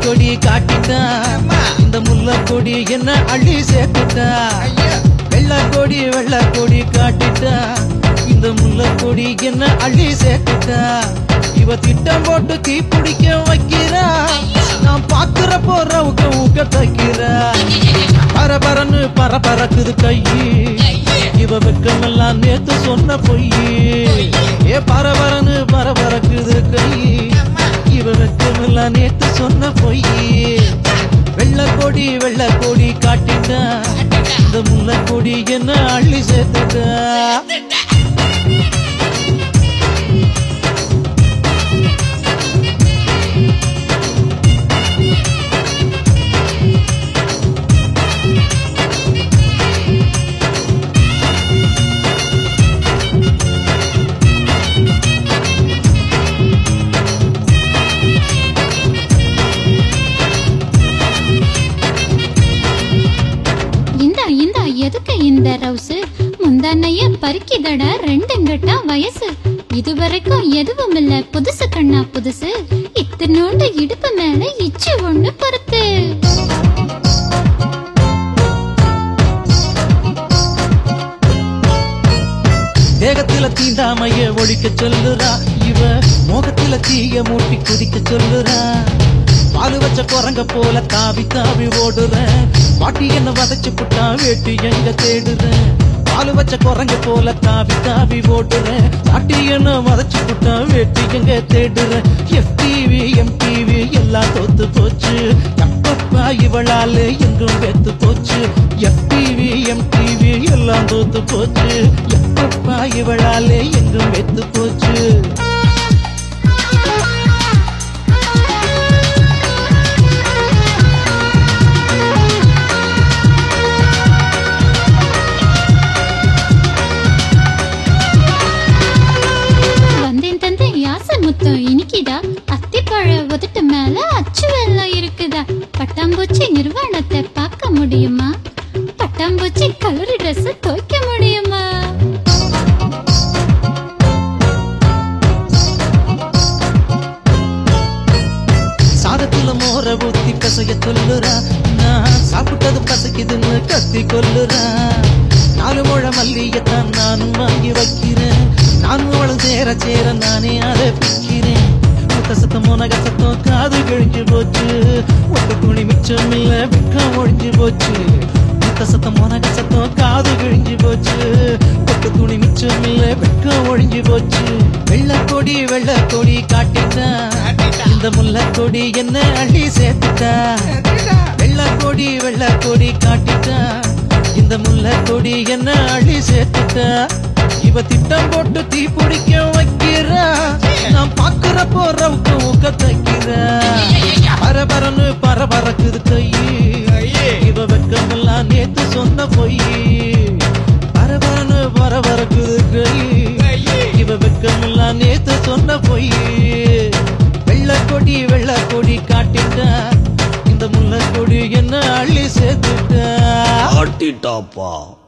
கொடி காட்டிட்டா இந்த முல்லை கொடி என்ன அள்ளி சேர்த்துட்டா வெள்ளை கொடி வெள்ளை கொடி காட்டிட்டா இந்த முல்லை கொடி என்ன அள்ளி சேர்த்துட்டா இவ திட்டம் போட்டு தீ பிடிக்க வைக்கிறா நான் பாக்குற போறவுக்க ஊக்க தைக்கிறா பரபரன்னு பரபரக்குது கையி இவ வெக்கமெல்லாம் நேத்து சொன்ன பொய்யி ஏ பரபரன்னு பரபரக்குது கையி இவ வெக்கமெல்லாம் நேத்து சொன்ன பொய்யி வெள்ளை கொடி வெள்ளை கொடி காட்டிட்டா இந்த முல்லை கொடி என்ன அள்ளி சேர்த்துட்டா இந்த இந்த எதுக்கு இந்த ரவுசு முந்தானைய பறிக்கிதடா ரெண்டுங்கட்டா வயசு இதுவரைக்கும் எதுவும் இல்ல புதுசு கண்ணா புதுசு இத்தனோண்டு இடுப்பு மேல இச்சு ஒண்ணு பொறுத்து தேகத்தில தீண்டாமைய ஒழிக்க சொல்லுறா இவ மோகத்தில தீய மூட்டி குதிக்க சொல்லுறா பாலு வச்ச குரங்க போல தாவி தாவி ஓடுறேன் பாட்டி என்ன வதச்சு புட்டா வேட்டி எங்க தேடுறேன் பாலு வச்ச குரங்க போல தாவி தாவி ஓடுறேன் பாட்டி என்ன வதச்சு புட்டா வேட்டி எங்க தேடுறேன் எஃப்டிவி எம்டிவி எல்லாம் தோத்து போச்சு எப்பப்பா இவளால எங்கும் வெத்து போச்சு எஃப்டிவி எம்டிவி எல்லாம் தோத்து போச்சு எப்பப்பா இவளால எங்கும் வெத்து போச்சு வந்தேன் தந்தேன் யாசை முத்தம் இனிக்குதா அத்திப்பழ உதட்டு மேல அச்சு வெள்ளம் இருக்குதா பட்டாம்பூச்சி நிர்வாணத்தை பார்க்க முடியுமா பட்டாம்பூச்சி கலர் Dress துவைக்க முடியுமா சாதத்துல மோர ஊத்தி கசைய சொல்லுறா நான் சாப்பிட்டது பசைக்குதுன்னு கத்தி கொல்லுறா நாலு முழ மல்லியத்தான் நானும் வாங்கி வைக்கிறேன் நானும் அவளும் சேர சேர நானே அதை பிக்கிறேன் முத்த சத்தம் முனக சத்தம் காது கிழிஞ்சு போச்சு ஒட்டு துணி மிச்சம் இல்ல வெக்கம் ஒழிஞ்சு போச்சு முத்த சத்தம் முனக சத்தம் காது கிழிஞ்சு போச்சு ஒட்டு துணி மிச்சம் இல்ல வெக்கம் ஒழிஞ்சு போச்சு வெள்ளை கொடி வெள்ளை கொடி காட்டிட்டா இந்த முல்லை கொடி என்ன அள்ளி சேர்த்துட்டா வெள்ளை கொடி வெள்ளை கொடி காட்டிட்டா இந்த முல்லை கொடி என்ன அள்ளி சேர்த்துட்டா இவ திட்டம் போட்டு தீ பிடிக்க வைக்கிறா நான் பாக்குற போறவுக்கு ஊக்க தைக்கிறா பரபரன்னு பரபரக்குது கையி இவ வெக்கமெல்லாம் நேத்து சொன்ன பொய் பரபரன்னு பரபரக்குது கையி இவ வெக்கமெல்லாம் நேத்து சொன்ன பொய் வெள்ளை கொடி வெள்ளை கொடி காட்டிட்டா இந்த முல்லை கொடி என்ன அள்ளி சேர்த்துட்டா ஆட்டிட்டாப்பா